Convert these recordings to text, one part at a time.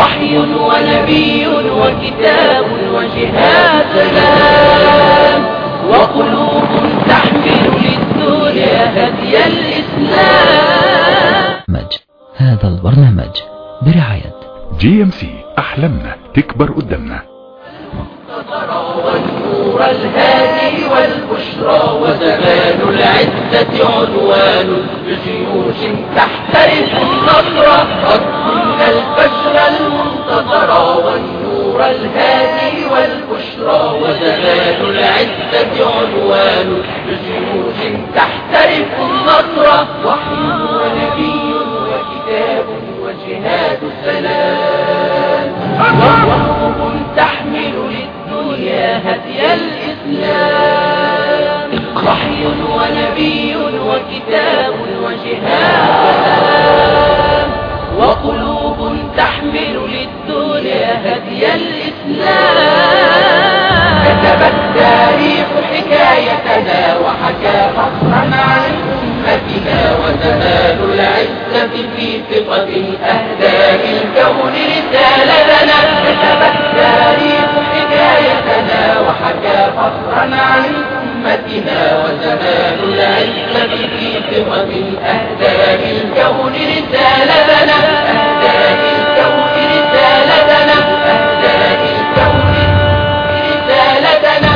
وحي ونبي وكتاب وجهاد سلام وقلوب تحمل للدنيا هدي الإسلام مج هذا البرنامج برعاية جي ام سي احلامنا تكبر قدامنا والنور الهادي والبشرى وزمان العزة عنوان بجيوش تحترف النصر قد كنا البشر المنتصر والنور الهادي والبشرى وزمان العزة عنوان بجيوش تحترف النصر وحي ونبي وكتاب وجهاد سلام وقلوب تحمل للدنيا هدي الإسلام وحي ونبي وكتاب وجهاد وقلوب تحمل للدنيا هدي الإسلام كتب التاريخ حكايتنا وحكى فخرا عن أمتنا وزمان العزة في ثقة أهداف الكون رسالتنا كتب التاريخ حكايتنا وحكى فخرا عن أمتنا وزمان العزة في ثقة أهداف الكون رسالتنا أهداف الكون رسالتنا أهداف الكون رسالتنا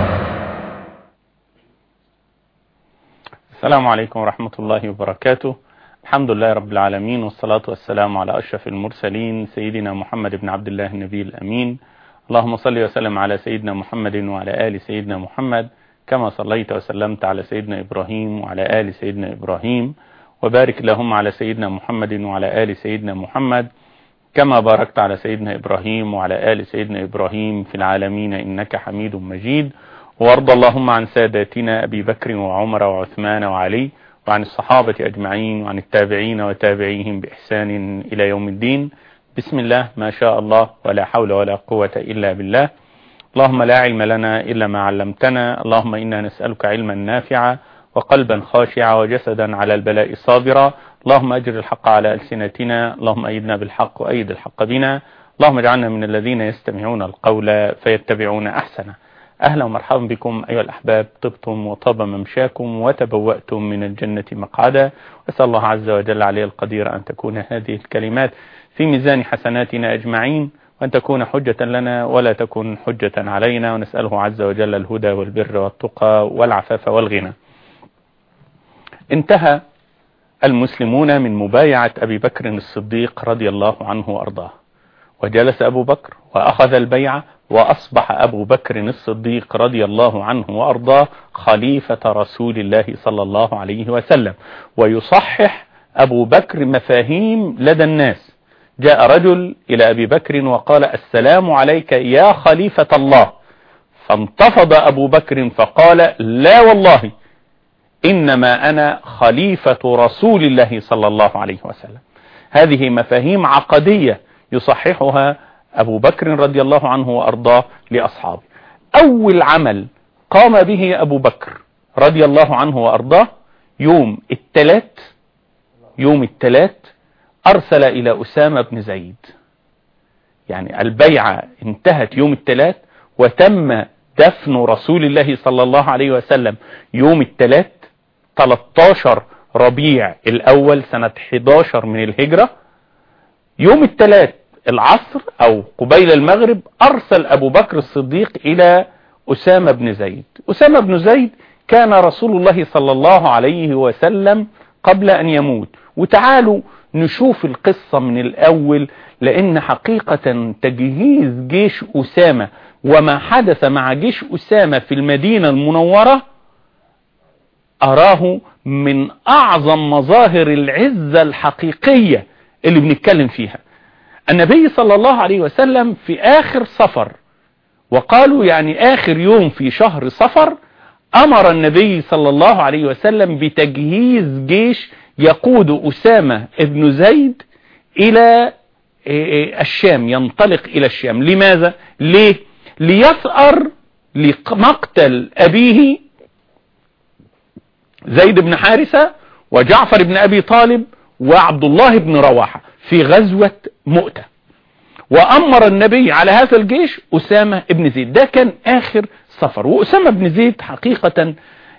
السلام عليكم ورحمة الله وبركاته الحمد لله رب العالمين والصلاة والسلام على أشرف المرسلين سيدنا محمد بن عبد الله النبي الأمين اللهم صل وسلم على سيدنا محمد وعلى آل سيدنا محمد كما صليت وسلمت على سيدنا إبراهيم وعلى آل سيدنا إبراهيم وبارك اللهم على سيدنا محمد وعلى آل سيدنا محمد كما باركت على سيدنا إبراهيم وعلى آل سيدنا إبراهيم في العالمين إنك حميد مجيد وارض اللهم عن ساداتنا أبي بكر وعمر وعثمان وعلي وعن الصحابة أجمعين وعن التابعين وتابعيهم بإحسان إلى يوم الدين بسم الله ما شاء الله ولا حول ولا قوة إلا بالله اللهم لا علم لنا إلا ما علمتنا اللهم إنا نسألك علما نافعا وقلبا خاشعا وجسدا على البلاء صابرا اللهم أجر الحق على ألسنتنا اللهم أيدنا بالحق وأيد الحق بنا اللهم اجعلنا من الذين يستمعون القول فيتبعون أحسنه أهلا ومرحبا بكم أيها الأحباب طبتم وطاب ممشاكم وتبوأتم من الجنة مقعدا وأسأل الله عز وجل عليه القدير أن تكون هذه الكلمات في ميزان حسناتنا أجمعين وأن تكون حجة لنا ولا تكن حجة علينا ونسأله عز وجل الهدى والبر والتقى والعفاف والغنى انتهى المسلمون من مبايعة أبي بكر الصديق رضي الله عنه وأرضاه وجلس أبو بكر وأخذ البيعة وأصبح أبو بكر الصديق رضي الله عنه وأرضاه خليفة رسول الله صلى الله عليه وسلم ويصحح أبو بكر مفاهيم لدى الناس جاء رجل إلى أبي بكر وقال السلام عليك يا خليفة الله فانتفض أبو بكر فقال لا والله إنما أنا خليفة رسول الله صلى الله عليه وسلم هذه مفاهيم عقدية يصححها أبو بكر رضي الله عنه وأرضاه لأصحابه أول عمل قام به أبو بكر رضي الله عنه وأرضاه يوم التلات يوم التلات أرسل إلى أسامة بن زيد يعني البيعة انتهت يوم التلات وتم دفن رسول الله صلى الله عليه وسلم يوم التلات 13 ربيع الأول سنة 11 من الهجرة يوم التلات العصر أو قبيل المغرب أرسل أبو بكر الصديق إلى أسامة بن زيد أسامة بن زيد كان رسول الله صلى الله عليه وسلم قبل أن يموت وتعالوا نشوف القصة من الأول لأن حقيقة تجهيز جيش أسامة وما حدث مع جيش أسامة في المدينة المنورة أراه من أعظم مظاهر العزة الحقيقية اللي بنتكلم فيها النبي صلى الله عليه وسلم في آخر صفر وقالوا يعني آخر يوم في شهر صفر أمر النبي صلى الله عليه وسلم بتجهيز جيش يقود أسامة ابن زيد إلى الشام ينطلق إلى الشام لماذا؟ ليه؟ ليثأر لمقتل أبيه زيد بن حارثة وجعفر بن أبي طالب وعبد الله بن رواحة في غزوة مؤتة وأمر النبي على هذا الجيش أسامة ابن زيد ده كان آخر سفر وأسامة بن زيد حقيقة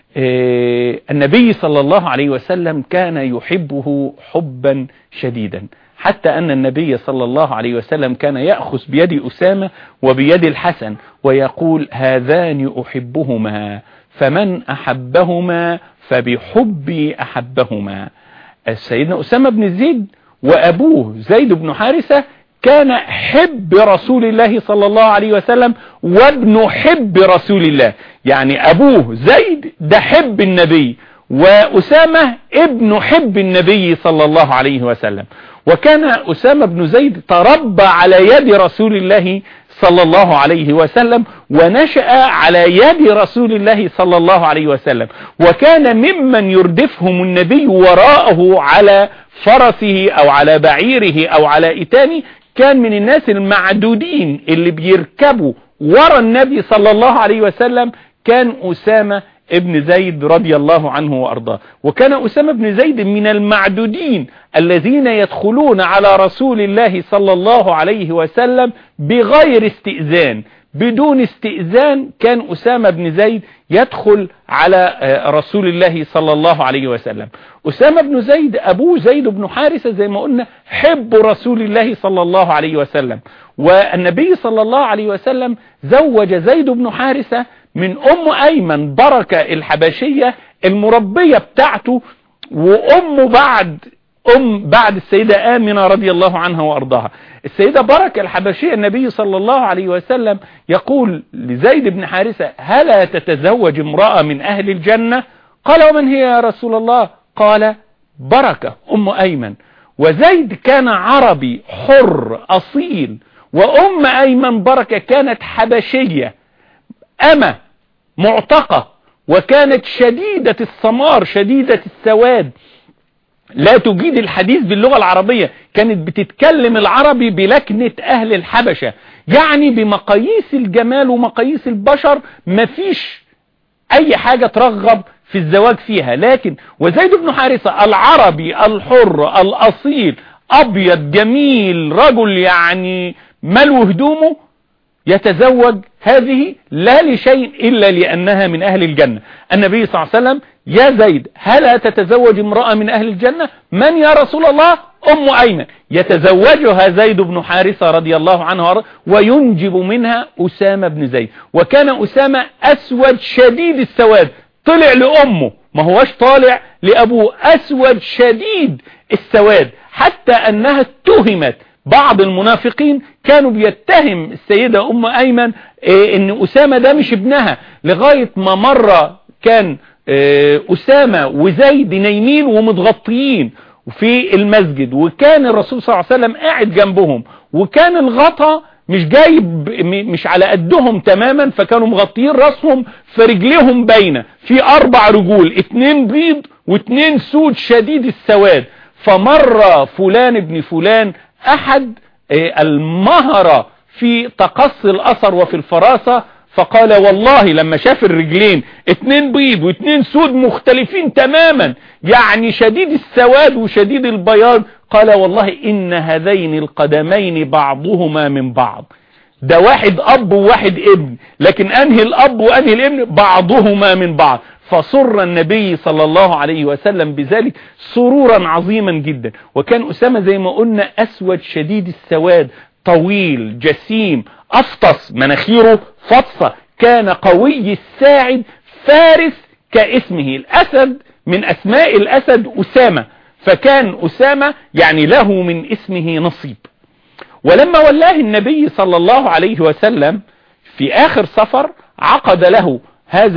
آه، النبي صلى الله عليه وسلم كان يحبه حبا شديدا حتى أن النبي صلى الله عليه وسلم كان يأخذ بيد أسامة وبيد الحسن ويقول هذان أحبهما فمن أحبهما فبحبي أحبهما سيدنا أسامة بن زيد وأبوه زيد بن حارثة كان حب رسول الله صلى الله عليه وسلم وابن حب رسول الله يعني أبوه زيد ده حب النبي وأسامة ابن حب النبي صلى الله عليه وسلم وكان أسامة بن زيد تربى على يد رسول الله صلى الله عليه وسلم ونشأ على يد رسول الله صلى الله عليه وسلم وكان ممن يردفهم النبي وراءه على فرسه أو على بعيره أو على إتانه كان من الناس المعدودين اللي بيركبوا ورا النبي صلى الله عليه وسلم كان أسامة ابن زيد رضي الله عنه وأرضاه وكان أسامة بن زيد من المعدودين الذين يدخلون على رسول الله صلى الله عليه وسلم بغير استئذان بدون استئذان كان أسامة بن زيد يدخل على رسول الله صلى الله عليه وسلم أسامة بن زيد أبوه زيد بن حارثة زي ما قلنا حب رسول الله صلى الله عليه وسلم والنبي صلى الله عليه وسلم زوج زيد بن حارثة من أم أيمن بركة الحبشية المربية بتاعته وأمه بعد أم بعد السيدة آمنة رضي الله عنها وأرضاها السيدة بركة الحبشية النبي صلى الله عليه وسلم يقول لزيد بن حارثة هلا تتزوج امرأة من أهل الجنة قال ومن هي يا رسول الله قال بركة أم أيمن وزيد كان عربي حر أصيل وأم أيمن بركة كانت حبشية أما معتقة وكانت شديدة السمار شديدة السواد لا تجيد الحديث باللغة العربية كانت بتتكلم العربي بلكنة أهل الحبشة يعني بمقاييس الجمال ومقاييس البشر مفيش أي حاجة ترغب في الزواج فيها لكن وزيد بن حارثة العربي الحر الأصيل أبيض جميل رجل يعني ملو هدومه يتزوج هذه لا لشيء إلا لأنها من أهل الجنة النبي صلى الله عليه وسلم يا زيد هل تتزوج امرأة من أهل الجنة من يا رسول الله أم أيمن يتزوجها زيد بن حارثة رضي الله عنه وينجب منها أسامة بن زيد وكان أسامة أسود شديد السواد طلع لأمه ما هوش طالع لأبوه أسود شديد السواد حتى أنها اتهمت بعض المنافقين كانوا بيتهم السيدة أم أيمن إيه ان أسامة ده مش ابنها لغاية ما مرة كان إيه أسامة وزيد نايمين ومتغطيين في المسجد وكان الرسول صلى الله عليه وسلم قاعد جنبهم وكان الغطا مش جايب مش على قدهم تماما فكانوا مغطيين راسهم فرجليهم باينه في اربع رجول اتنين بيض واتنين سود شديد السواد فمر فلان ابن فلان احد المهرة في تقصي الاثر وفي الفراسة فقال والله لما شاف الرجلين اتنين بيض واتنين سود مختلفين تماما يعني شديد السواد وشديد البياض قال والله ان هذين القدمين بعضهما من بعض ده واحد اب وواحد ابن لكن انهي الاب وانهي الابن بعضهما من بعض فصر النبي صلى الله عليه وسلم بذلك سرورا عظيما جدا وكان أسامة زي ما قلنا أسود شديد السواد طويل جسيم أفطس مناخيره فطسة كان قوي الساعد فارس كاسمه الأسد من أسماء الأسد أسامة فكان أسامة يعني له من اسمه نصيب ولما ولاه النبي صلى الله عليه وسلم في آخر سفر عقد له هذا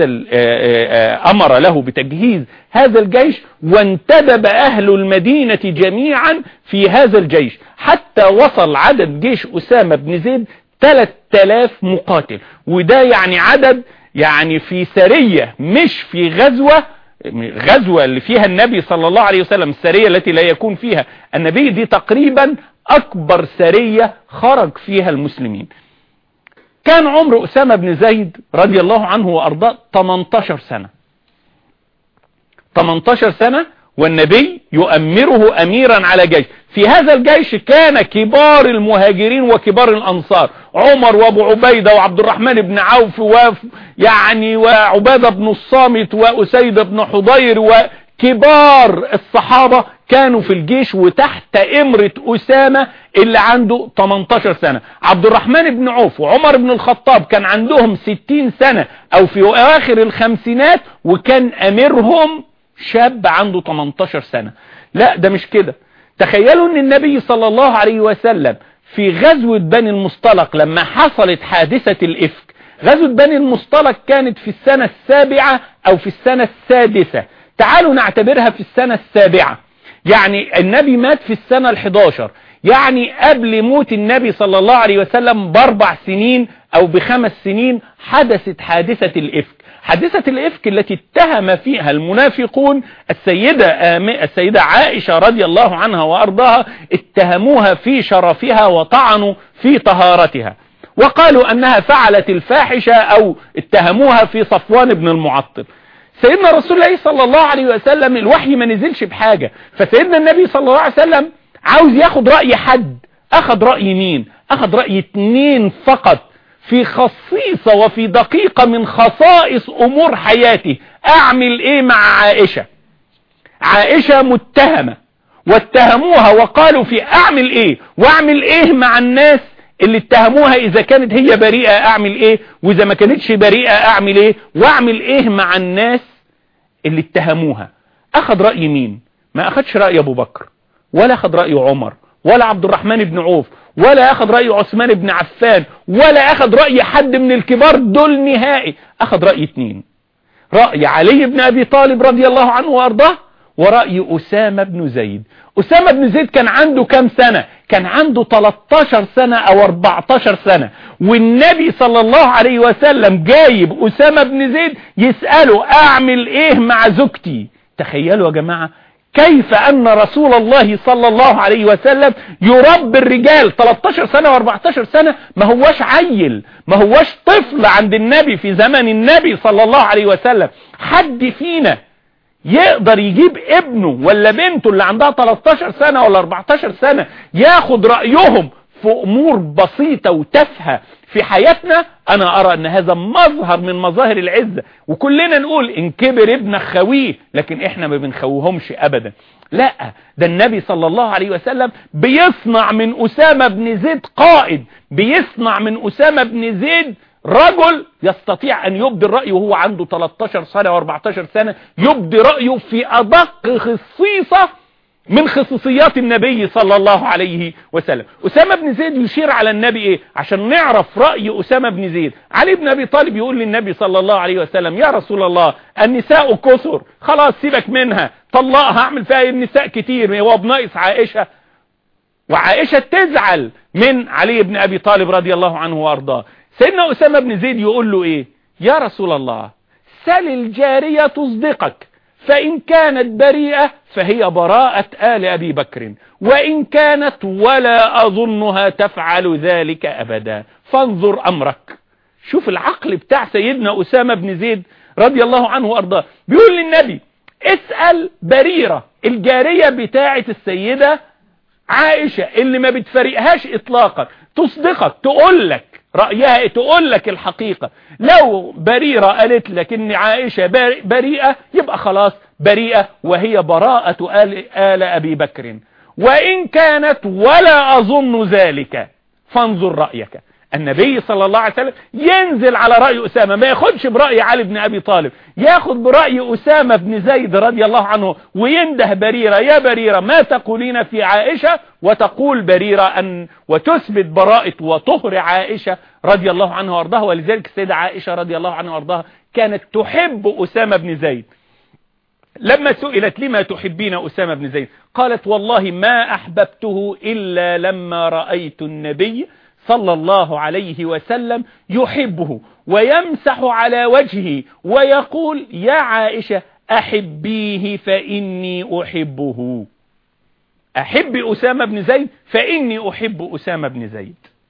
أمر له بتجهيز هذا الجيش وانتدب أهل المدينة جميعا في هذا الجيش حتى وصل عدد جيش أسامة بن زيد 3000 مقاتل وده يعني عدد يعني في سرية مش في غزوة غزوة اللي فيها النبي صلى الله عليه وسلم السرية التي لا يكون فيها النبي دي تقريبا أكبر سرية خرج فيها المسلمين كان عمر أسامة بن زيد رضي الله عنه وأرضاه 18 سنة 18 سنة والنبي يؤمره أميرا على جيش في هذا الجيش كان كبار المهاجرين وكبار الأنصار عمر وابو عبيدة وعبد الرحمن بن عوف ويعني وعبادة بن الصامت وأسيد بن حضير وكبار الصحابة كانوا في الجيش وتحت امرة أسامة اللي عنده 18 سنة عبد الرحمن بن عوف وعمر بن الخطاب كان عندهم 60 سنة او في اواخر الخمسينات وكان اميرهم شاب عنده 18 سنة لا ده مش كده تخيلوا ان النبي صلى الله عليه وسلم في غزوة بني المصطلق لما حصلت حادثة الإفك غزوة بني المصطلق كانت في السنة السابعة أو في السنة السادسة تعالوا نعتبرها في السنة السابعة يعني النبي مات في السنة الحداشر يعني قبل موت النبي صلى الله عليه وسلم باربع سنين او بخمس سنين حدثت حادثة الافك حادثة الافك التي اتهم فيها المنافقون السيدة, السيدة عائشة رضي الله عنها وارضاها اتهموها في شرفها وطعنوا في طهارتها وقالوا انها فعلت الفاحشة او اتهموها في صفوان بن المعطل سيدنا رسول الله صلى الله عليه وسلم الوحي ما نزلش بحاجة فسيدنا النبي صلى الله عليه وسلم عاوز ياخد رأي حد اخد رأي مين اخد رأي اتنين فقط في خصيصة وفي دقيقة من خصائص امور حياتي اعمل ايه مع عائشة عائشة متهمة واتهموها وقالوا في اعمل ايه واعمل ايه مع الناس اللي اتهموها اذا كانت هي بريئة اعمل ايه واذا ما كانتش بريئة اعمل ايه واعمل ايه مع الناس اللي اتهموها اخد رأي مين ما اخدش رأي ابو بكر ولا اخد رأي عمر ولا عبد الرحمن بن عوف ولا اخد رأي عثمان بن عفان ولا اخد رأي حد من الكبار دول نهائي اخد رأي اتنين رأي علي بن ابي طالب رضي الله عنه وارضاه ورأي أسامة بن زيد أسامة بن زيد كان عنده كم سنة كان عنده 13 سنة أو 14 سنة والنبي صلى الله عليه وسلم جايب أسامة بن زيد يسأله أعمل إيه مع زوجتي تخيلوا يا جماعة كيف أن رسول الله صلى الله عليه وسلم يربي الرجال 13 سنة و14 سنة ما هواش عيل ما هواش طفل عند النبي في زمن النبي صلى الله عليه وسلم حد فينا يقدر يجيب ابنه ولا بنته اللي عندها 13 سنة ولا 14 سنة ياخد رأيهم في امور بسيطة وتافهة في حياتنا انا ارى ان هذا مظهر من مظاهر العزة وكلنا نقول ان كبر ابنك خويه لكن احنا ما بنخوهمش ابدا لا ده النبي صلى الله عليه وسلم بيصنع من اسامة بن زيد قائد بيصنع من اسامة بن زيد رجل يستطيع ان يبدي الرأي وهو عنده 13 سنة و14 سنة يبدي رأيه في ادق خصيصة من خصوصيات النبي صلى الله عليه وسلم أسامة بن زيد يشير على النبي إيه عشان نعرف رأي أسامة بن زيد علي بن أبي طالب يقول للنبي صلى الله عليه وسلم يا رسول الله النساء كثر خلاص سيبك منها طلقها اعمل فيها النساء كتير هو بناقص عائشة وعائشة تزعل من علي بن أبي طالب رضي الله عنه وأرضاه سيدنا أسامة بن زيد يقول له إيه يا رسول الله سل الجارية تصدقك فإن كانت بريئة فهي براءة آل أبي بكر وإن كانت ولا أظنها تفعل ذلك أبدا فانظر أمرك شوف العقل بتاع سيدنا أسامة بن زيد رضي الله عنه وأرضاه بيقول للنبي اسأل بريرة الجارية بتاعة السيدة عائشة اللي ما بتفرقهاش إطلاقا تصدقك تقول لك رأيها تقول لك الحقيقة لو بريرة قالت لك ان عائشة بريئة يبقى خلاص بريئة وهي براءة آل, آل أبي بكر وإن كانت ولا أظن ذلك فانظر رأيك النبي صلى الله عليه وسلم ينزل على رأي أسامة ما ياخدش برأي علي بن أبي طالب ياخد برأي أسامة بن زيد رضي الله عنه وينده بريرة يا بريرة ما تقولين في عائشة وتقول بريرة أن وتثبت براءة وطهر عائشة رضي الله عنها وارضاها ولذلك السيدة عائشة رضي الله عنها وارضاها كانت تحب أسامة بن زيد لما سئلت لما تحبين أسامة بن زيد قالت والله ما أحببته إلا لما رأيت النبي صلى الله عليه وسلم يحبه ويمسح على وجهه ويقول يا عائشة أحبيه فإني أحبه أحب أسامة بن زيد فإني أحب أسامة بن زيد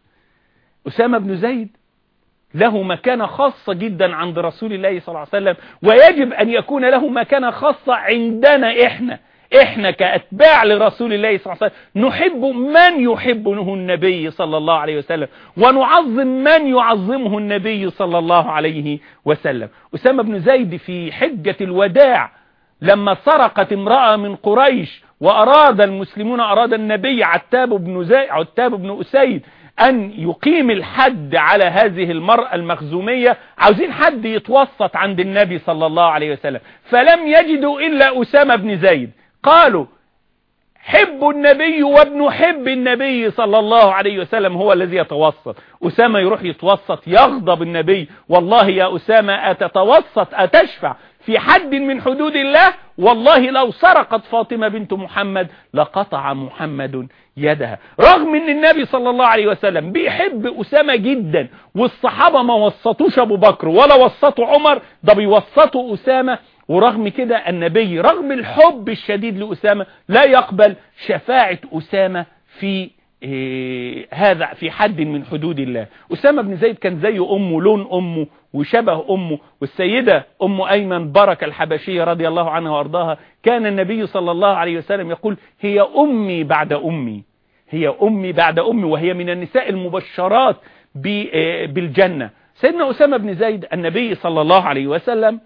أسامة بن زيد له مكانة خاصة جدا عند رسول الله صلى الله عليه وسلم ويجب أن يكون له مكانة خاصة عندنا إحنا احنا كأتباع لرسول الله صلى الله عليه وسلم نحب من يحبه النبي صلى الله عليه وسلم ونعظم من يعظمه النبي صلى الله عليه وسلم أسامة بن زيد في حجة الوداع لما سرقت امرأة من قريش وأراد المسلمون أراد النبي عتاب بن زي عتاب بن أسيد أن يقيم الحد على هذه المرأة المخزومية عاوزين حد يتوسط عند النبي صلى الله عليه وسلم فلم يجدوا إلا أسامة بن زيد قالوا حب النبي وابن حب النبي صلى الله عليه وسلم هو الذي يتوسط أسامة يروح يتوسط يغضب النبي والله يا أسامة أتتوسط أتشفع في حد من حدود الله والله لو سرقت فاطمة بنت محمد لقطع محمد يدها رغم ان النبي صلى الله عليه وسلم بيحب أسامة جدا والصحابة ما وسطوش أبو بكر ولا وسطوا عمر ده بيوسطوا أسامة ورغم كده النبي رغم الحب الشديد لأسامة لا يقبل شفاعة أسامة في إيه هذا في حد من حدود الله أسامة بن زيد كان زي أمه لون أمه وشبه أمه والسيدة أم أيمن بركة الحبشية رضي الله عنها وأرضاها كان النبي صلى الله عليه وسلم يقول هي أمي بعد أمي هي أمي بعد أمي وهي من النساء المبشرات بالجنة سيدنا أسامة بن زيد النبي صلى الله عليه وسلم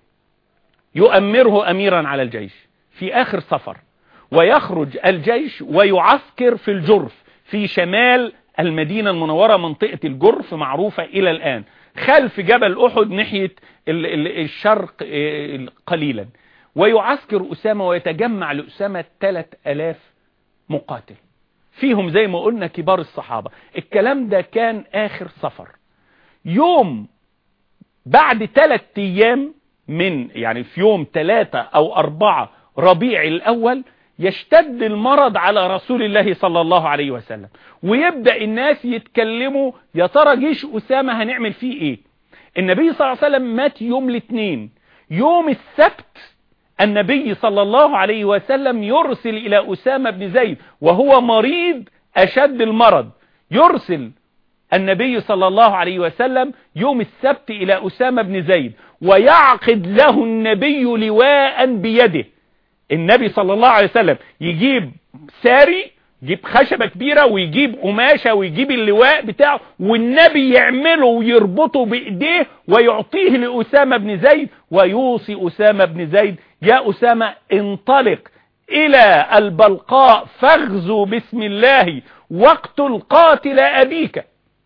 يؤمره أميرا على الجيش في آخر سفر ويخرج الجيش ويعسكر في الجرف في شمال المدينة المنورة منطقة الجرف معروفة إلى الآن خلف جبل أحد ناحية الشرق قليلا ويعسكر أسامة ويتجمع لأسامة 3000 مقاتل فيهم زي ما قلنا كبار الصحابة الكلام ده كان آخر سفر يوم بعد ثلاث أيام من يعني في يوم ثلاثة أو أربعة ربيع الأول يشتد المرض على رسول الله صلى الله عليه وسلم ويبدأ الناس يتكلموا يا ترى جيش أسامة هنعمل فيه إيه النبي صلى الله عليه وسلم مات يوم الاثنين يوم السبت النبي صلى الله عليه وسلم يرسل إلى أسامة بن زيد وهو مريض أشد المرض يرسل النبي صلى الله عليه وسلم يوم السبت إلى أسامة بن زيد ويعقد له النبي لواء بيده النبي صلى الله عليه وسلم يجيب ساري يجيب خشبة كبيرة ويجيب قماشة ويجيب اللواء بتاعه والنبي يعمله ويربطه بإيديه ويعطيه لأسامة بن زيد ويوصي أسامة بن زيد يا أسامة انطلق إلى البلقاء فاغزوا بسم الله واقتل قاتل أبيك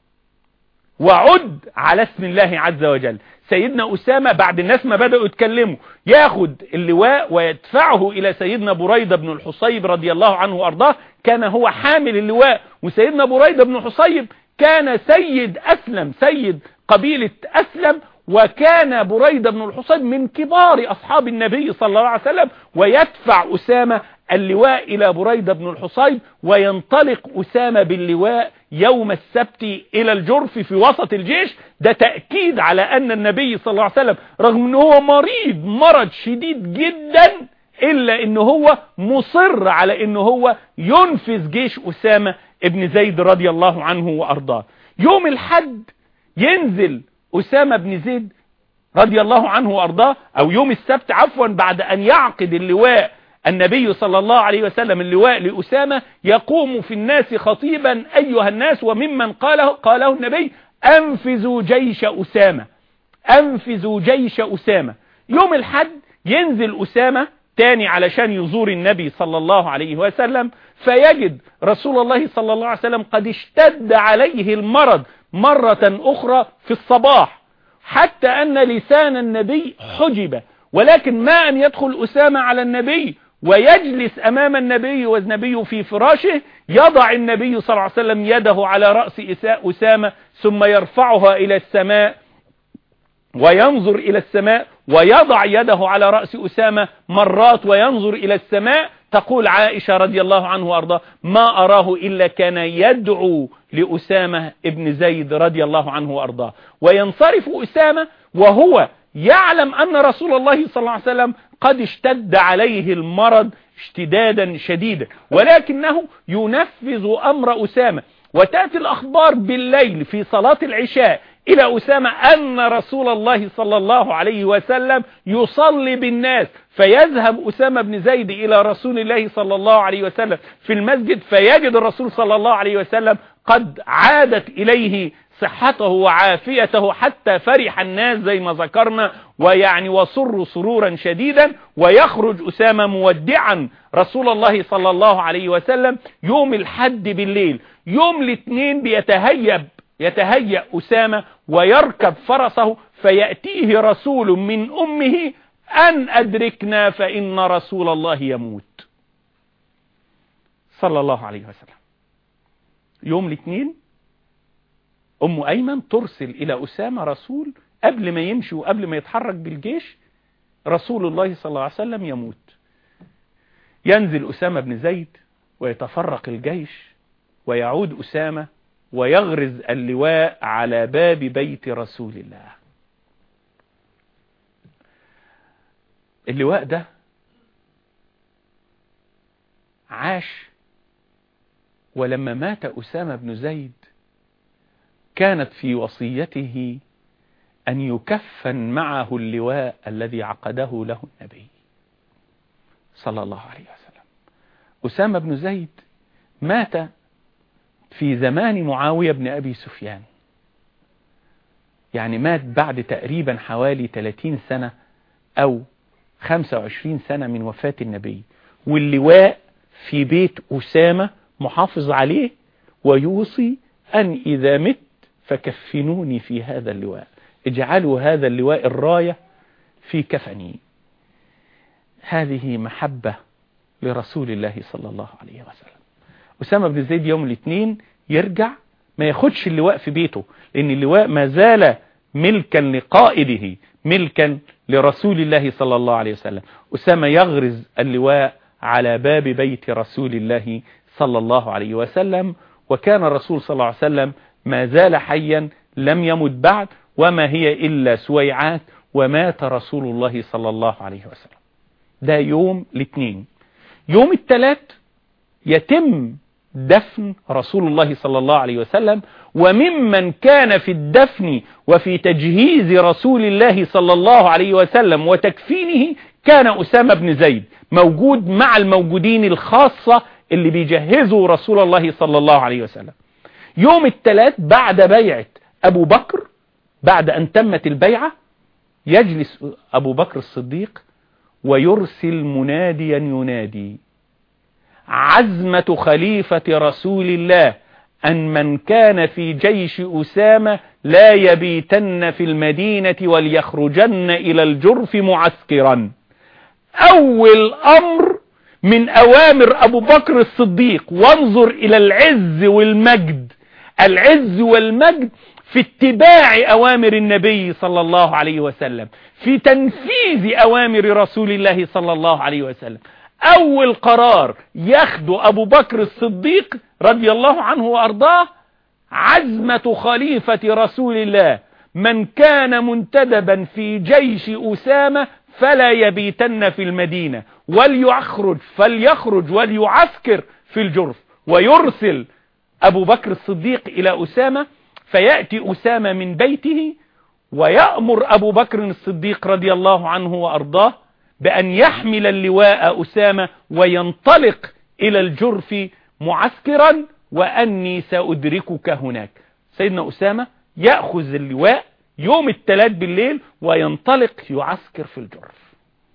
وعد على اسم الله عز وجل سيدنا أسامة بعد الناس ما بدأوا يتكلموا ياخد اللواء ويدفعه إلى سيدنا بريدة بن الحصيب رضي الله عنه وأرضاه كان هو حامل اللواء وسيدنا بريدة بن الحصيب كان سيد أسلم سيد قبيلة أسلم وكان بريدة بن الحصيب من كبار أصحاب النبي صلى الله عليه وسلم ويدفع أسامة اللواء إلى بريدة بن الحصيب وينطلق أسامة باللواء يوم السبت إلى الجرف في وسط الجيش ده تأكيد على أن النبي صلى الله عليه وسلم رغم أنه هو مريض مرض شديد جدا إلا أنه هو مصر على أنه هو ينفذ جيش أسامة ابن زيد رضي الله عنه وأرضاه يوم الحد ينزل أسامة بن زيد رضي الله عنه وأرضاه أو يوم السبت عفوا بعد أن يعقد اللواء النبي صلى الله عليه وسلم اللواء لأسامة يقوم في الناس خطيبا أيها الناس وممن قاله, قاله النبي أنفذوا جيش أسامة أنفذوا جيش أسامة يوم الحد ينزل أسامة تاني علشان يزور النبي صلى الله عليه وسلم فيجد رسول الله صلى الله عليه وسلم قد اشتد عليه المرض مرة أخرى في الصباح حتى أن لسان النبي حجب ولكن ما أن يدخل أسامة على النبي ويجلس أمام النبي والنبي في فراشه يضع النبي صلى الله عليه وسلم يده على رأس أسامة ثم يرفعها إلى السماء وينظر إلى السماء ويضع يده على رأس أسامة مرات وينظر إلى السماء تقول عائشة رضي الله عنه وأرضاه ما أراه إلا كان يدعو لأسامة ابن زيد رضي الله عنه وأرضاه وينصرف أسامة وهو يعلم أن رسول الله صلى الله عليه وسلم قد اشتد عليه المرض اشتدادا شديدا ولكنه ينفذ أمر أسامة وتأتي الأخبار بالليل في صلاة العشاء إلى أسامة أن رسول الله صلى الله عليه وسلم يصلي بالناس فيذهب أسامة بن زيد إلى رسول الله صلى الله عليه وسلم في المسجد فيجد الرسول صلى الله عليه وسلم قد عادت إليه صحته وعافيته حتى فرح الناس زي ما ذكرنا ويعني وصر سرورا شديدا ويخرج أسامة مودعا رسول الله صلى الله عليه وسلم يوم الحد بالليل يوم الاثنين بيتهيب يتهيأ أسامة ويركب فرسه فيأتيه رسول من أمه أن أدركنا فإن رسول الله يموت صلى الله عليه وسلم يوم الاثنين أم أيمن ترسل إلى أسامة رسول قبل ما يمشي وقبل ما يتحرك بالجيش رسول الله صلى الله عليه وسلم يموت ينزل أسامة بن زيد ويتفرق الجيش ويعود أسامة ويغرز اللواء على باب بيت رسول الله اللواء ده عاش ولما مات أسامة بن زيد كانت في وصيته أن يكفن معه اللواء الذي عقده له النبي صلى الله عليه وسلم أسامة بن زيد مات في زمان معاوية بن أبي سفيان يعني مات بعد تقريبا حوالي 30 سنة أو 25 سنة من وفاة النبي واللواء في بيت أسامة محافظ عليه ويوصي أن إذا مت فكفنوني في هذا اللواء اجعلوا هذا اللواء الراية في كفني هذه محبة لرسول الله صلى الله عليه وسلم أسامة بن زيد يوم الاثنين يرجع ما ياخدش اللواء في بيته لأن اللواء ما زال ملكا لقائده ملكا لرسول الله صلى الله عليه وسلم أسامة يغرز اللواء على باب بيت رسول الله صلى الله عليه وسلم وكان الرسول صلى الله عليه وسلم ما زال حيا لم يمت بعد وما هي إلا سويعات ومات رسول الله صلى الله عليه وسلم ده يوم الاثنين يوم الثلاث يتم دفن رسول الله صلى الله عليه وسلم وممن كان في الدفن وفي تجهيز رسول الله صلى الله عليه وسلم وتكفينه كان أسامة بن زيد موجود مع الموجودين الخاصة اللي بيجهزوا رسول الله صلى الله عليه وسلم يوم الثلاث بعد بيعة أبو بكر بعد أن تمت البيعة يجلس أبو بكر الصديق ويرسل مناديا ينادي عزمة خليفة رسول الله أن من كان في جيش أسامة لا يبيتن في المدينة وليخرجن إلى الجرف معسكرا أول أمر من أوامر أبو بكر الصديق وانظر إلى العز والمجد العز والمجد في اتباع أوامر النبي صلى الله عليه وسلم في تنفيذ أوامر رسول الله صلى الله عليه وسلم أول قرار ياخده أبو بكر الصديق رضي الله عنه وأرضاه عزمة خليفة رسول الله من كان منتدبا في جيش أسامة فلا يبيتن في المدينة وليخرج فليخرج وليعسكر في الجرف ويرسل أبو بكر الصديق إلى أسامة فيأتي أسامة من بيته ويأمر أبو بكر الصديق رضي الله عنه وأرضاه بأن يحمل اللواء أسامة وينطلق إلى الجرف معسكرا وأني سأدركك هناك سيدنا أسامة يأخذ اللواء يوم الثلاث بالليل وينطلق يعسكر في الجرف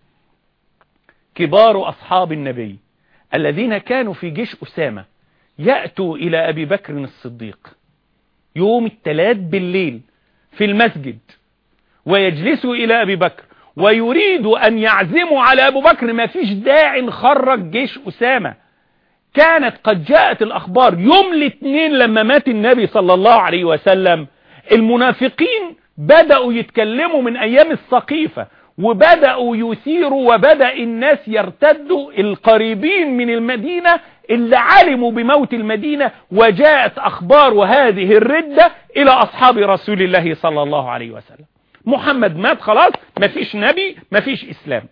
كبار أصحاب النبي الذين كانوا في جيش أسامة يأتوا إلى أبي بكر الصديق يوم الثلاث بالليل في المسجد ويجلسوا إلى أبي بكر ويريد أن يعزموا على أبو بكر ما فيش داع نخرج جيش أسامة كانت قد جاءت الأخبار يوم الاثنين لما مات النبي صلى الله عليه وسلم المنافقين بدأوا يتكلموا من أيام السقيفة وبدأوا يثيروا وبدأ الناس يرتدوا القريبين من المدينة اللي علموا بموت المدينة وجاءت أخبار هذه الردة إلى أصحاب رسول الله صلى الله عليه وسلم محمد مات خلاص مفيش نبي مفيش إسلام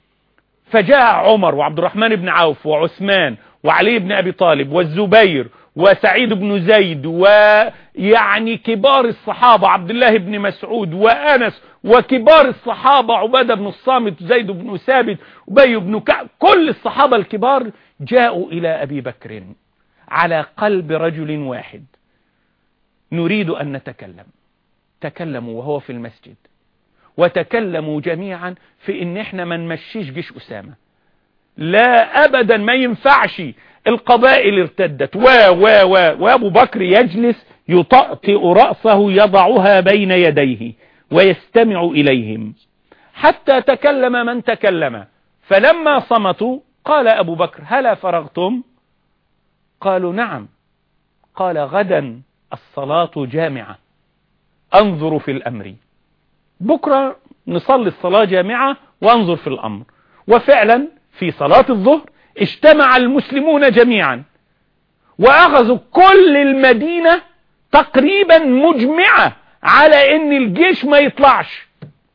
فجاء عمر وعبد الرحمن بن عوف وعثمان وعلي بن أبي طالب والزبير وسعيد بن زيد ويعني كبار الصحابة عبد الله بن مسعود وأنس وكبار الصحابة عبادة بن الصامت زيد بن ثابت أبي بن كعب كل الصحابة الكبار جاءوا إلى أبي بكر على قلب رجل واحد نريد أن نتكلم تكلموا وهو في المسجد وتكلموا جميعا في ان احنا ما نمشيش جيش أسامة لا أبدا ما ينفعش القبائل ارتدت و و و وابو بكر يجلس يطأطئ رأسه يضعها بين يديه ويستمع إليهم حتى تكلم من تكلم فلما صمتوا قال أبو بكر هلا فرغتم قالوا نعم قال غدا الصلاة جامعة أنظر في الأمر بكرة نصلي الصلاة جامعة وأنظر في الأمر وفعلا في صلاة الظهر اجتمع المسلمون جميعا وأخذوا كل المدينة تقريبا مجمعة على ان الجيش ما يطلعش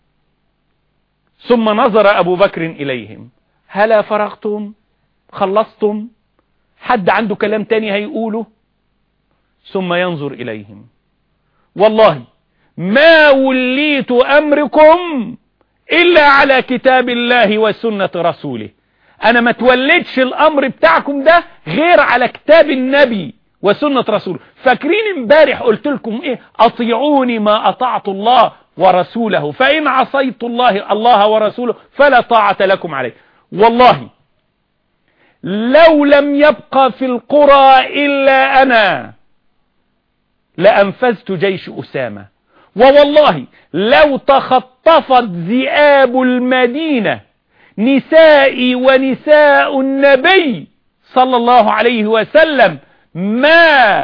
ثم نظر أبو بكر إليهم هلا فرغتم خلصتم حد عنده كلام تاني هيقوله ثم ينظر إليهم والله ما وليت أمركم إلا على كتاب الله وسنة رسوله أنا ما تولدش الأمر بتاعكم ده غير على كتاب النبي وسنة رسوله فاكرين امبارح قلت لكم ايه اطيعوني ما اطعت الله ورسوله فإن عصيت الله الله ورسوله فلا طاعة لكم عليه والله لو لم يبقى في القرى إلا أنا لأنفذت جيش أسامة ووالله لو تخطفت ذئاب المدينة نسائي ونساء النبي صلى الله عليه وسلم ما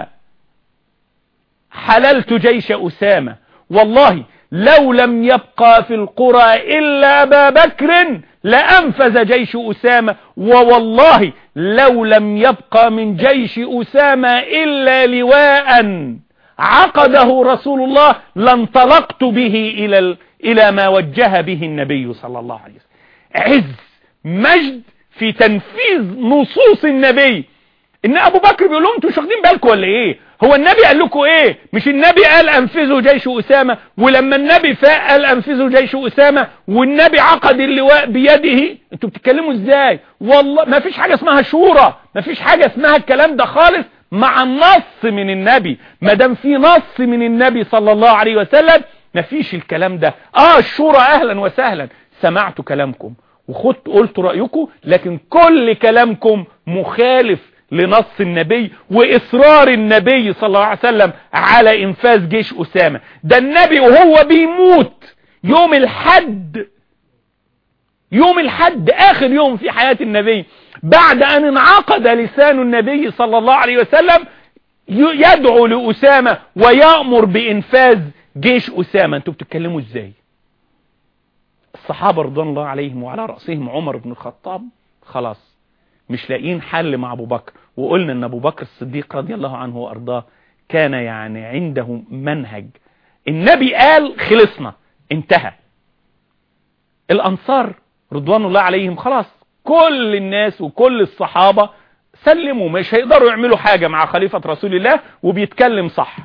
حللت جيش أسامة والله لو لم يبقى في القرى إلا أبا بكر لأنفذ جيش أسامة ووالله لو لم يبقى من جيش أسامة إلا لواء عقده رسول الله لانطلقت به إلى, إلى ما وجه به النبي صلى الله عليه وسلم عز مجد في تنفيذ نصوص النبي ان ابو بكر بيقول لهم انتوا مش واخدين بالكم ولا ايه هو النبي قال لكم ايه مش النبي قال انفذوا جيش اسامه ولما النبي فاق قال انفذوا جيش اسامه والنبي عقد اللواء بيده انتوا بتتكلموا ازاي والله ما فيش حاجه اسمها شورى ما فيش حاجه اسمها الكلام ده خالص مع النص من النبي ما دام في نص من النبي صلى الله عليه وسلم ما فيش الكلام ده اه الشورى اهلا وسهلا سمعت كلامكم وخدت قلت رأيكم لكن كل كلامكم مخالف لنص النبي وإصرار النبي صلى الله عليه وسلم على إنفاذ جيش أسامة ده النبي وهو بيموت يوم الحد يوم الحد آخر يوم في حياة النبي بعد أن انعقد لسان النبي صلى الله عليه وسلم يدعو لأسامة ويأمر بإنفاذ جيش أسامة أنتوا بتتكلموا إزاي الصحابة رضوان الله عليهم وعلى رأسهم عمر بن الخطاب خلاص مش لاقيين حل مع ابو بكر وقلنا ان ابو بكر الصديق رضي الله عنه وارضاه كان يعني عنده منهج النبي قال خلصنا انتهى الانصار رضوان الله عليهم خلاص كل الناس وكل الصحابة سلموا مش هيقدروا يعملوا حاجة مع خليفة رسول الله وبيتكلم صح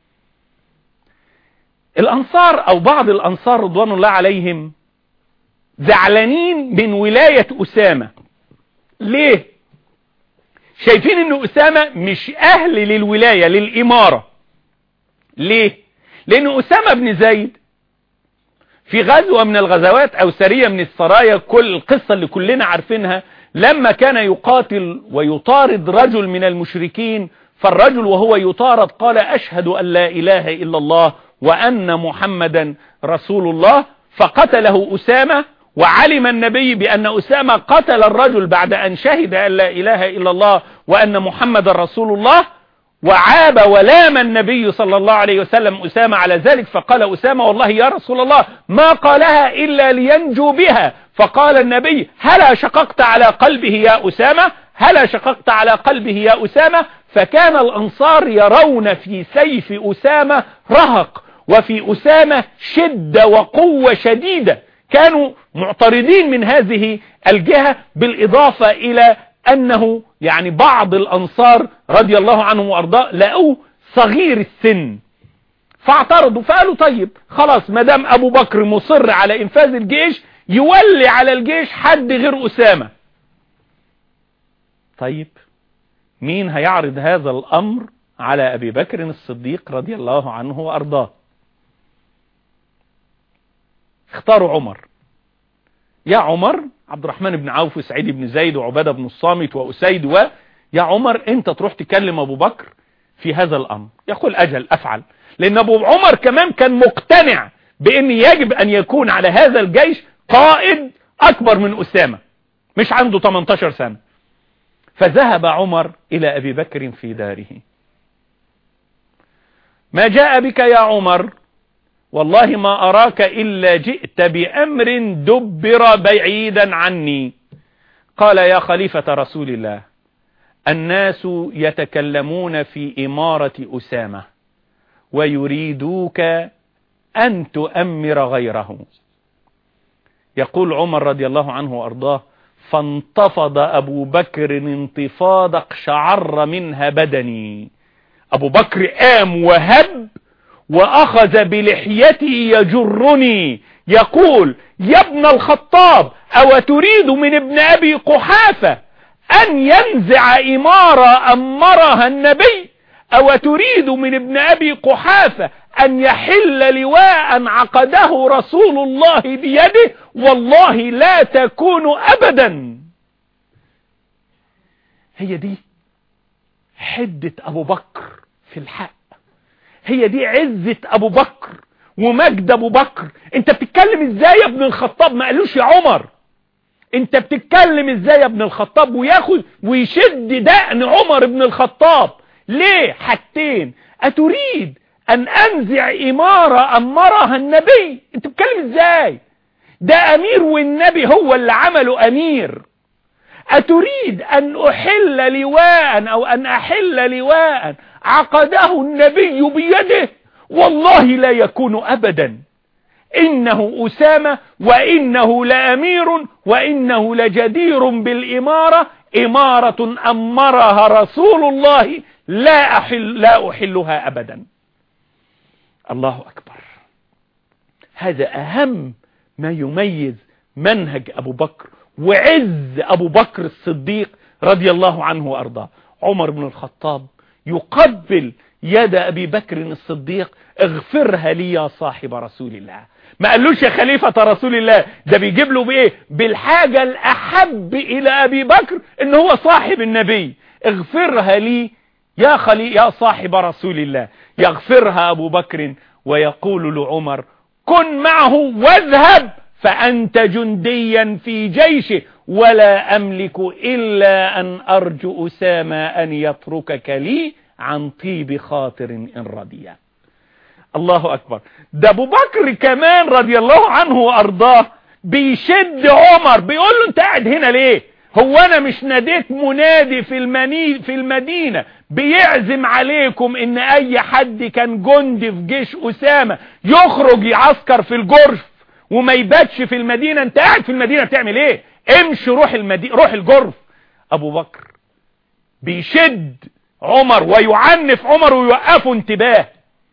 الانصار او بعض الانصار رضوان الله عليهم زعلانين من ولاية اسامة ليه شايفين ان اسامة مش اهل للولاية للامارة ليه لان اسامة بن زيد في غزوة من الغزوات او سرية من السرايا كل القصة اللي كلنا عارفينها لما كان يقاتل ويطارد رجل من المشركين فالرجل وهو يطارد قال اشهد ان لا اله الا الله وان محمدا رسول الله فقتله اسامة وعلم النبي بأن أسامة قتل الرجل بعد أن شهد أن لا إله إلا الله وأن محمد رسول الله وعاب ولام النبي صلى الله عليه وسلم أسامة على ذلك فقال أسامة والله يا رسول الله ما قالها إلا لينجو بها فقال النبي هلا شققت على قلبه يا أسامة هلا شققت على قلبه يا أسامة فكان الأنصار يرون في سيف أسامة رهق وفي أسامة شدة وقوة شديدة كانوا معترضين من هذه الجهة بالإضافة إلى أنه يعني بعض الأنصار رضي الله عنهم وأرضاه لقوه صغير السن فاعترضوا فقالوا طيب خلاص ما دام أبو بكر مصر على إنفاذ الجيش يولي على الجيش حد غير أسامة طيب مين هيعرض هذا الأمر على أبي بكر الصديق رضي الله عنه وأرضاه اختاروا عمر يا عمر عبد الرحمن بن عوف وسعيد بن زيد وعبادة بن الصامت وأسيد و يا عمر انت تروح تكلم أبو بكر في هذا الأمر يقول أجل أفعل لأن أبو عمر كمان كان مقتنع بأن يجب أن يكون على هذا الجيش قائد أكبر من أسامة مش عنده 18 سنة فذهب عمر إلى أبي بكر في داره ما جاء بك يا عمر والله ما أراك إلا جئت بأمر دبر بعيدا عني قال يا خليفة رسول الله الناس يتكلمون في إمارة أسامة ويريدوك أن تؤمر غيره يقول عمر رضي الله عنه وأرضاه فانتفض أبو بكر انتفاض اقشعر منها بدني أبو بكر قام وهب وأخذ بلحيته يجرني يقول يا ابن الخطاب أو تريد من ابن أبي قحافة أن ينزع إمارة أمرها النبي أو تريد من ابن أبي قحافة أن يحل لواء عقده رسول الله بيده والله لا تكون أبدا هي دي حدة أبو بكر في الحق هي دي عزة أبو بكر ومجد أبو بكر انت بتتكلم ازاي يا ابن الخطاب ما قالوش يا عمر انت بتتكلم ازاي يا ابن الخطاب وياخد ويشد دقن عمر ابن الخطاب ليه حاجتين اتريد ان انزع امارة امرها النبي انت بتتكلم ازاي ده امير والنبي هو اللي عمله امير اتريد ان احل لواء او ان احل لواء عقده النبي بيده والله لا يكون ابدا انه اسامة وانه لامير وانه لجدير بالامارة امارة امرها رسول الله لا احل لا احلها ابدا الله اكبر هذا اهم ما يميز منهج ابو بكر وعز ابو بكر الصديق رضي الله عنه وارضاه عمر بن الخطاب يقبل يد ابي بكر الصديق اغفرها لي يا صاحب رسول الله ما قالوش يا خليفة رسول الله ده بيجيب له بايه بالحاجة الاحب الى ابي بكر ان هو صاحب النبي اغفرها لي يا خلي يا صاحب رسول الله يغفرها ابو بكر ويقول لعمر كن معه واذهب فأنت جنديا في جيشه ولا أملك إلا أن أرجو أسامة أن يتركك لي عن طيب خاطر إن رضي الله أكبر ده أبو بكر كمان رضي الله عنه وأرضاه بيشد عمر بيقول له أنت قاعد هنا ليه هو أنا مش ناديت منادي في, المني في المدينة بيعزم عليكم ان اي حد كان جندي في جيش اسامة يخرج يعسكر في الجرف وما يباتش في المدينة انت قاعد في المدينة بتعمل ايه امشي روح المدينة روح الجرف ابو بكر بيشد عمر ويعنف عمر ويوقفه انتباه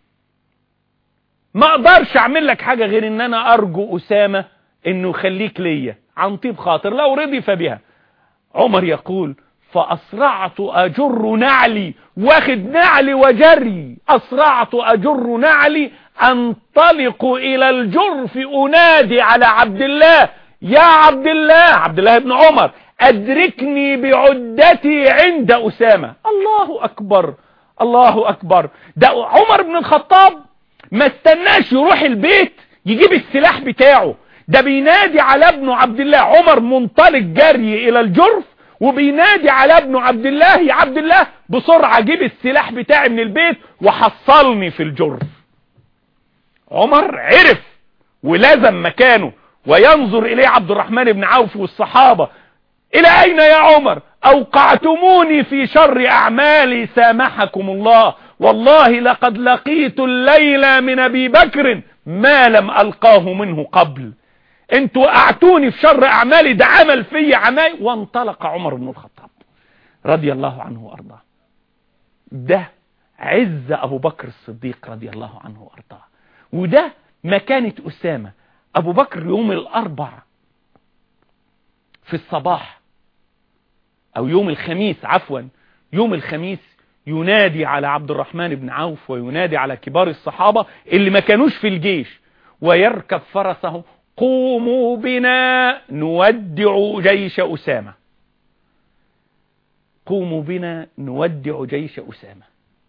ما اقدرش اعمل لك حاجة غير ان انا ارجو اسامة انه يخليك ليا عن طيب خاطر لو رضي فبها عمر يقول فأسرعت أجر نعلي واخد نعلي وجري أسرعت أجر نعلي أنطلق إلى الجرف أنادي على عبد الله يا عبد الله عبد الله بن عمر أدركني بعدتي عند أسامة الله أكبر الله أكبر ده عمر بن الخطاب ما استناش يروح البيت يجيب السلاح بتاعه ده بينادي على ابنه عبد الله عمر منطلق جري إلى الجرف وبينادي على ابنه عبد الله يا عبد الله بسرعة جيب السلاح بتاعي من البيت وحصلني في الجرف عمر عرف ولزم مكانه وينظر إليه عبد الرحمن بن عوف والصحابة إلى أين يا عمر أوقعتموني في شر أعمالي سامحكم الله والله لقد لقيت الليلة من أبي بكر ما لم ألقاه منه قبل انتوا وقعتوني في شر اعمالي ده عمل في عماي وانطلق عمر بن الخطاب رضي الله عنه وأرضاه ده عز أبو بكر الصديق رضي الله عنه وأرضاه وده مكانة أسامة أبو بكر يوم الأربع في الصباح أو يوم الخميس عفوا يوم الخميس ينادي على عبد الرحمن بن عوف وينادي على كبار الصحابة اللي ما كانوش في الجيش ويركب فرسه قوموا بنا نودع جيش أسامة قوموا بنا نودع جيش أسامة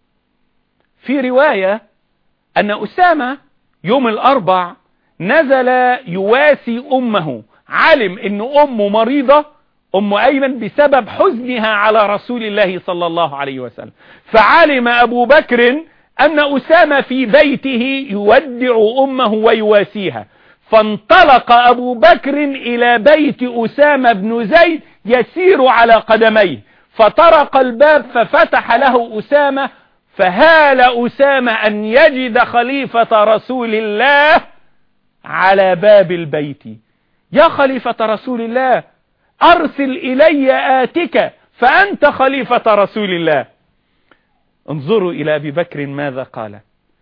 في رواية أن أسامة يوم الأربع نزل يواسي أمه علم أن أمه مريضة أم أيمن بسبب حزنها على رسول الله صلى الله عليه وسلم فعلم أبو بكر أن أسامة في بيته يودع أمه ويواسيها فانطلق أبو بكر إلى بيت أسامة بن زيد يسير على قدميه فطرق الباب ففتح له أسامة فهال أسامة أن يجد خليفة رسول الله على باب البيت يا خليفة رسول الله أرسل إلي آتك فأنت خليفة رسول الله انظروا إلى أبي بكر ماذا قال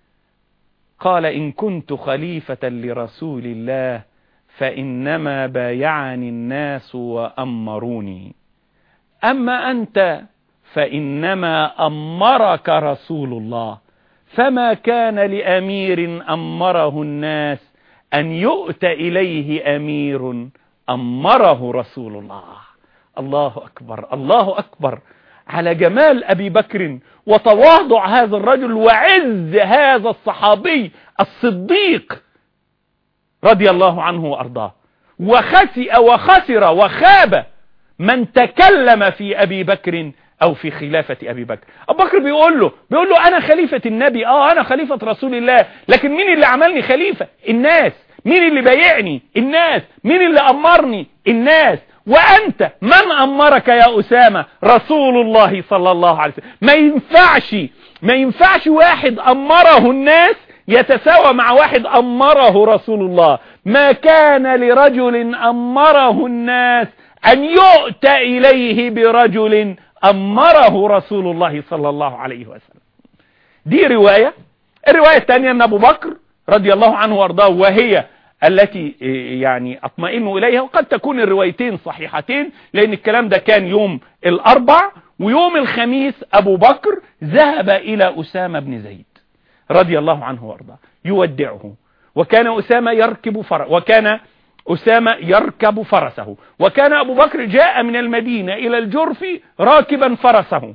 قال إن كنت خليفة لرسول الله فإنما بايعني الناس وأمروني أما أنت فإنما أمرك رسول الله فما كان لأمير أمره الناس أن يؤتى إليه أمير أمره رسول الله الله أكبر الله أكبر على جمال أبي بكر وتواضع هذا الرجل وعز هذا الصحابي الصديق رضي الله عنه وأرضاه وخسئ وخسر وخاب من تكلم في أبي بكر أو في خلافة أبي بكر أبو بكر بيقول له بيقول له أنا خليفة النبي آه أنا خليفة رسول الله لكن مين اللي عملني خليفة الناس مين اللي بايعني الناس مين اللي أمرني الناس وأنت من أمرك يا أسامة رسول الله صلى الله عليه وسلم ما ينفعش ما ينفعش واحد أمره الناس يتساوى مع واحد أمره رسول الله ما كان لرجل أمره الناس أن يؤتى إليه برجل أمره رسول الله صلى الله عليه وسلم دي رواية الرواية الثانية أن أبو بكر رضي الله عنه وارضاه وهي التي يعني أطمئن إليها وقد تكون الروايتين صحيحتين لأن الكلام ده كان يوم الأربع ويوم الخميس أبو بكر ذهب إلى أسامة بن زيد رضي الله عنه وارضاه يودعه وكان أسامة يركب فر وكان أسامة يركب فرسه وكان أبو بكر جاء من المدينة إلى الجرف راكبا فرسه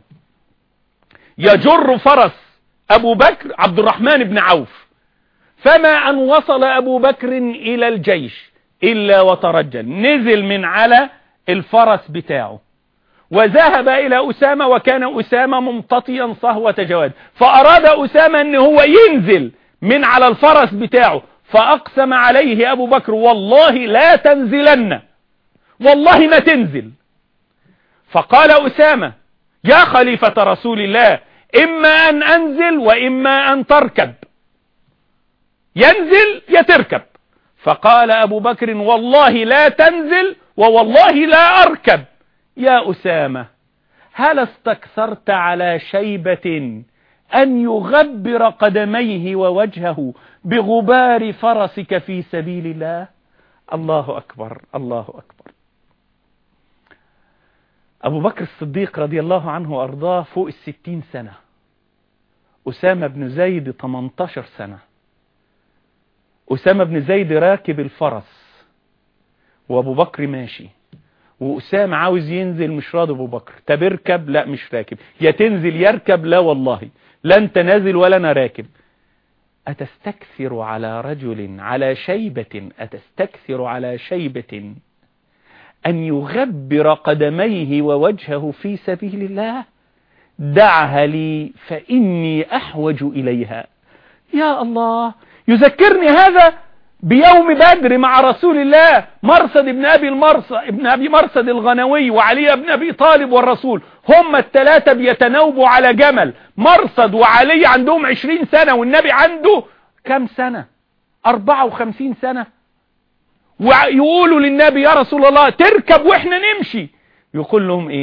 يجر فرس أبو بكر عبد الرحمن بن عوف فما أن وصل أبو بكر إلى الجيش إلا وترجل نزل من على الفرس بتاعه وذهب إلى أسامة وكان أسامة ممتطيا صهوة جواد فأراد أسامة أن هو ينزل من على الفرس بتاعه فأقسم عليه أبو بكر والله لا تنزلن والله ما تنزل فقال أسامة يا خليفة رسول الله إما أن أنزل وإما أن تركب ينزل يتركب فقال أبو بكر والله لا تنزل ووالله لا أركب يا أسامة هل استكثرت على شيبة أن يغبر قدميه ووجهه بغبار فرسك في سبيل الله الله أكبر الله أكبر أبو بكر الصديق رضي الله عنه وأرضاه فوق الستين سنة أسامة بن زيد 18 سنة أسامة بن زيد راكب الفرس وأبو بكر ماشي وأسامة عاوز ينزل مش راضي أبو بكر طب اركب لا مش راكب يا تنزل يركب لا والله لا انت نازل ولا انا راكب أتستكثر على رجل على شيبة أتستكثر على شيبة أن يغبر قدميه ووجهه في سبيل الله دعها لي فإني أحوج إليها يا الله يذكرني هذا بيوم بدر مع رسول الله مرصد ابن أبي, المرصد ابن أبي مرصد الغنوي وعلي بن أبي طالب والرسول هم الثلاثة بيتناوبوا على جمل مرصد وعلي عندهم عشرين سنة والنبي عنده كم سنة أربعة وخمسين سنة ويقولوا للنبي يا رسول الله تركب وإحنا نمشي يقول لهم إيه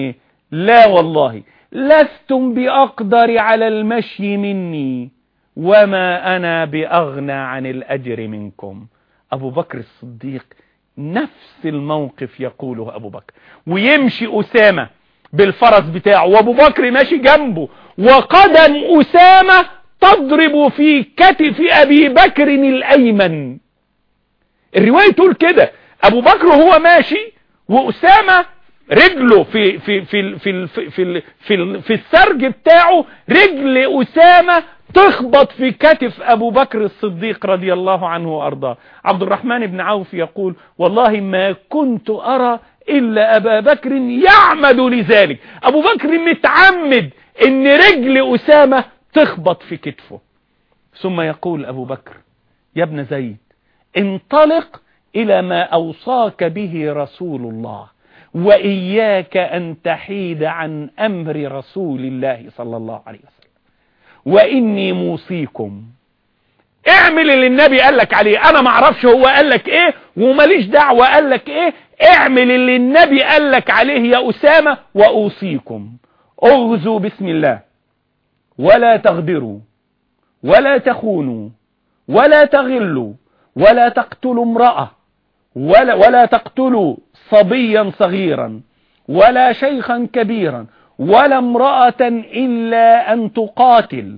لا والله لستم بأقدر على المشي مني وما أنا بأغنى عن الأجر منكم أبو بكر الصديق نفس الموقف يقوله أبو بكر ويمشي أسامة بالفرس بتاعه وأبو بكر ماشي جنبه وقدم أسامة تضرب في كتف أبي بكر الأيمن الرواية تقول كده أبو بكر هو ماشي وأسامة رجله في في في في في في, في, في السرج بتاعه رجل أسامة تخبط في كتف أبو بكر الصديق رضي الله عنه وأرضاه عبد الرحمن بن عوف يقول والله ما كنت أرى إلا أبا بكر يعمد لذلك أبو بكر متعمد إن رجل أسامة تخبط في كتفه ثم يقول أبو بكر يا ابن زيد انطلق إلى ما أوصاك به رسول الله وإياك أن تحيد عن أمر رسول الله صلى الله عليه وسلم وإني موصيكم اعمل اللي النبي قال لك عليه انا ما اعرفش هو قال لك ايه وماليش دعوه قال لك ايه اعمل اللي النبي قال لك عليه يا اسامه واوصيكم اغزوا بسم الله ولا تغدروا ولا تخونوا ولا تغلوا ولا تقتلوا امراه ولا ولا تقتلوا صبيا صغيرا ولا شيخا كبيرا ولا امرأة إلا أن تقاتل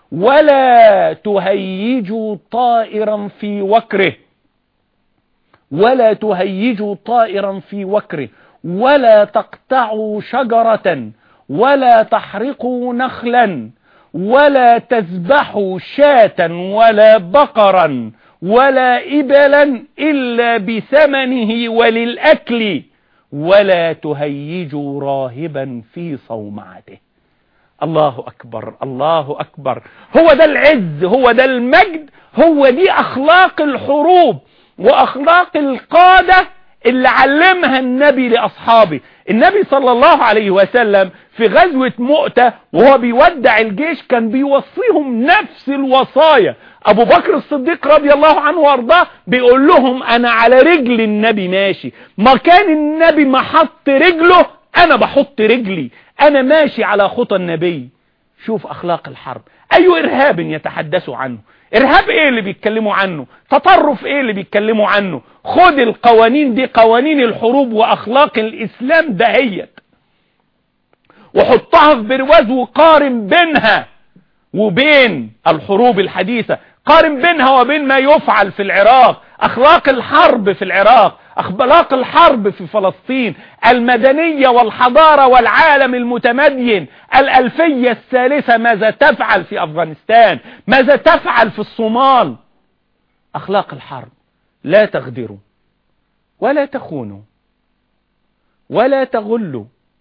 ولا تهيجوا طائرا في وكره ولا تهيجوا طائرا في وكره ولا تقطعوا شجرة ولا تحرقوا نخلا ولا تذبحوا شاة ولا بقرا ولا إبلا إلا بثمنه وللأكل ولا تهيجوا راهبا في صومعته الله أكبر الله أكبر هو ده العز هو ده المجد هو دي أخلاق الحروب وأخلاق القادة اللي علمها النبي لأصحابه النبي صلى الله عليه وسلم في غزوة مؤتة وهو بيودع الجيش كان بيوصيهم نفس الوصايا ابو بكر الصديق رضي الله عنه وارضاه بيقول لهم انا على رجل النبي ماشي ما كان النبي ما حط رجله انا بحط رجلي انا ماشي على خطى النبي شوف اخلاق الحرب اي ارهاب يتحدثوا عنه ارهاب ايه اللي بيتكلموا عنه تطرف ايه اللي بيتكلموا عنه خد القوانين دي قوانين الحروب واخلاق الاسلام دهيت وحطها في برواز وقارن بينها وبين الحروب الحديثة قارن بينها وبين ما يفعل في العراق اخلاق الحرب في العراق اخلاق الحرب في فلسطين المدنية والحضارة والعالم المتمدين الالفية الثالثة ماذا تفعل في افغانستان ماذا تفعل في الصومال اخلاق الحرب لا تغدروا ولا تخونوا ولا تغلوا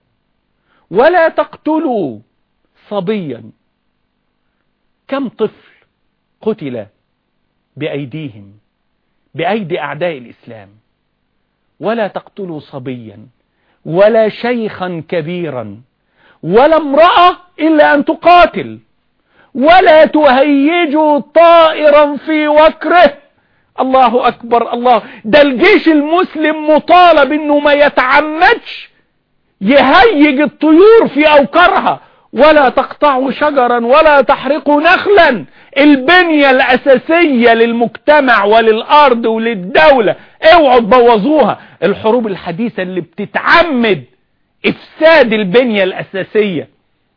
ولا تقتلوا صبيا كم طفل قتل بأيديهم بأيدي أعداء الإسلام ولا تقتلوا صبيا ولا شيخا كبيرا ولا امرأة إلا أن تقاتل ولا تهيجوا طائرا في وكره الله أكبر الله ده الجيش المسلم مطالب انه ما يتعمدش يهيج الطيور في أوكرها ولا تقطعوا شجرا ولا تحرقوا نخلا البنية الأساسية للمجتمع وللأرض وللدولة اوعوا تبوظوها الحروب الحديثة اللي بتتعمد إفساد البنية الأساسية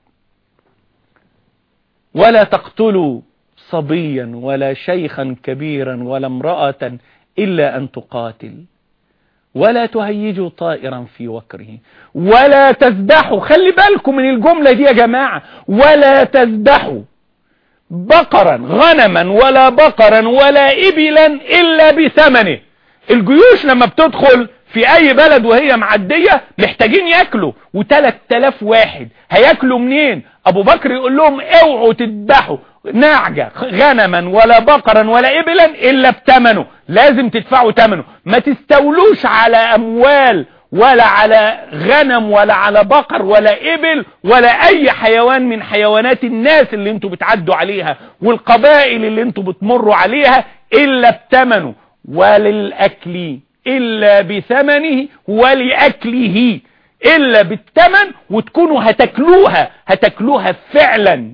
ولا تقتلوا صبيا ولا شيخا كبيرا ولا امرأة إلا أن تقاتل ولا تهيجوا طائرا في وكره ولا تذبحوا خلي بالكم من الجملة دي يا جماعة ولا تذبحوا بقرا غنما ولا بقرا ولا إبلا إلا بثمنه الجيوش لما بتدخل في اي بلد وهي معدية محتاجين ياكلوا وتلات تلاف واحد هياكلوا منين ابو بكر يقول لهم اوعوا تذبحوا نعجة غنما ولا بقرا ولا ابلا الا بتمنه لازم تدفعوا تمنه ما تستولوش على اموال ولا على غنم ولا على بقر ولا ابل ولا اي حيوان من حيوانات الناس اللي انتوا بتعدوا عليها والقبائل اللي انتوا بتمروا عليها الا بتمنه وللاكل إلا بثمنه ولأكله إلا بالثمن وتكونوا هتاكلوها هتاكلوها فعلا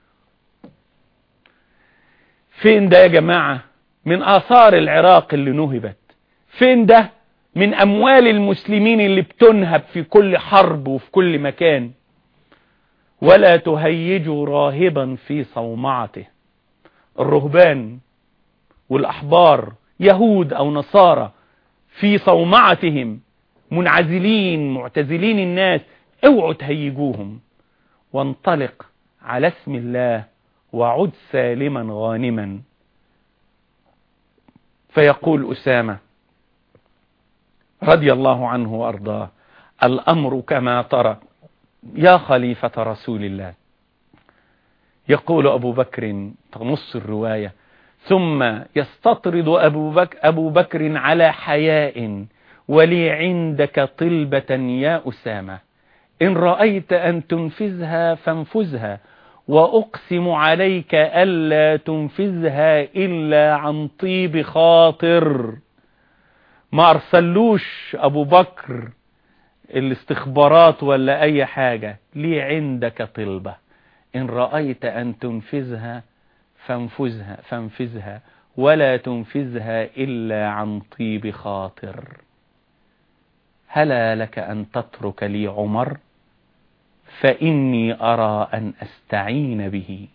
فين ده يا جماعة من آثار العراق اللي نهبت فين ده من أموال المسلمين اللي بتنهب في كل حرب وفي كل مكان ولا تهيجوا راهبا في صومعته الرهبان والأحبار يهود أو نصارى في صومعتهم منعزلين معتزلين الناس اوعوا تهيجوهم وانطلق على اسم الله وعد سالما غانما فيقول أسامة رضي الله عنه وأرضاه الأمر كما ترى يا خليفة رسول الله يقول أبو بكر تنص الرواية ثم يستطرد أبو, بك أبو بكر على حياء ولي عندك طلبة يا أسامة إن رأيت أن تنفذها فانفذها وأقسم عليك ألا تنفذها إلا عن طيب خاطر ما أرسلوش أبو بكر الاستخبارات ولا أي حاجة لي عندك طلبة إن رأيت أن تنفذها فانفذها, فانفذها ولا تنفذها إلا عن طيب خاطر هلا لك أن تترك لي عمر فإني أرى أن أستعين به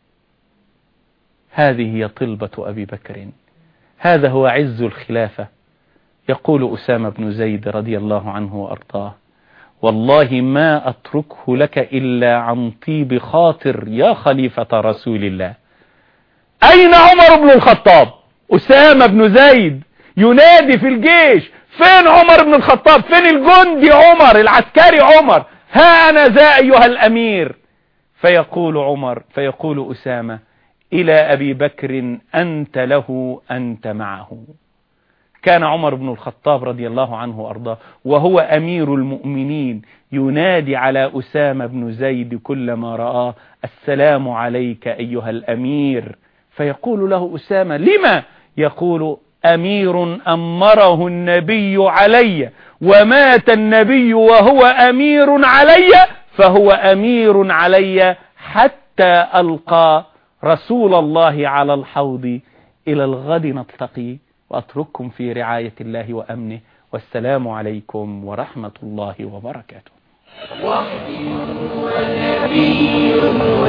هذه هي طلبة أبي بكر هذا هو عز الخلافة يقول أسامة بن زيد رضي الله عنه وأرضاه والله ما أتركه لك إلا عن طيب خاطر يا خليفة رسول الله أين عمر بن الخطاب أسامة بن زيد ينادي في الجيش فين عمر بن الخطاب فين الجندي عمر العسكري عمر ها أنا ذا أيها الأمير فيقول عمر فيقول أسامة إلى أبي بكر أنت له أنت معه كان عمر بن الخطاب رضي الله عنه وأرضاه وهو أمير المؤمنين ينادي على أسامة بن زيد كلما رآه السلام عليك أيها الأمير فيقول له أسامة لما يقول أمير أمره النبي علي ومات النبي وهو أمير علي فهو أمير علي حتى ألقى رسول الله على الحوض إلى الغد نلتقي وأترككم في رعاية الله وأمنه والسلام عليكم ورحمة الله وبركاته وحي ونبي